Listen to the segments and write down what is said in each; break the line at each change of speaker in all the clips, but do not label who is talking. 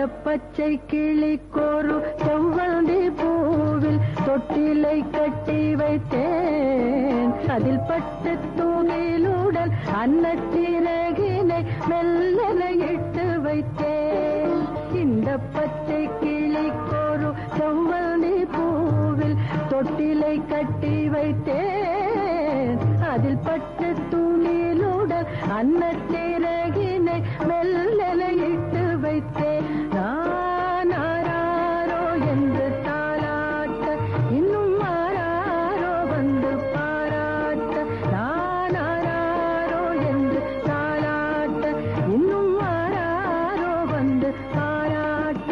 பச்சை கிளிக்கொரு செவ்வந்தி பூவில் தொட்டிலை கட்டி வைத்தேன் அதில் பட்டு தூணிலுடன் அன்னச்சிறகினை மெல்லன இட்டு வைத்தேன் இந்த பச்சை கிளிக்கொரு செவ்வந்தி பூவில் தொட்டிலை கட்டி வைத்தேன் அதில் பட்டு துணிலுடன் அன்னச்சிறகினை மெல்லன இட்டு வைத்தேன் நான் ஆராரோ என்று தாளாட்ட இன்னும் ஆராரோ வந்து பாராட்ட நான் ஆராரோ என்று தாளாட்ட இன்னும் ஆராரோ வந்து பாராட்ட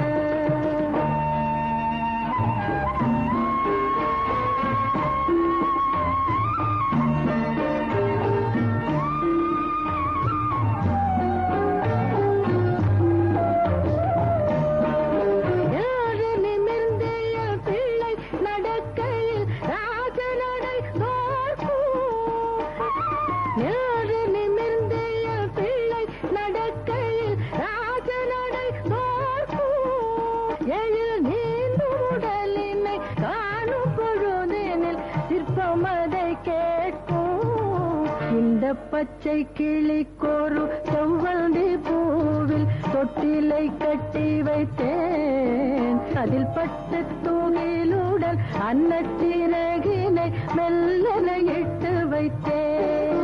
ஏழு நிமிர்ந்த என் பிள்ளை நடக்கையில் ராஜநடை தோற்கும். ஏழு நிமிர்ந்த என் பிள்ளை நடக்கையில் ராஜநடை தோற்கும். எழில் நீந்தும் உடலினை காணும் பொழுதெனில் சிற்பம் அதை கேட்கும் இந்த பச்சை கிளிக்கொரு செவ்வந்தி பூவில் தொட்டிலை கட்டி வைத்தேன் அதில் பட்டு தூணிலுடன் அன்னச்சிறகினை மெல்லன இட்டு வைத்தேன்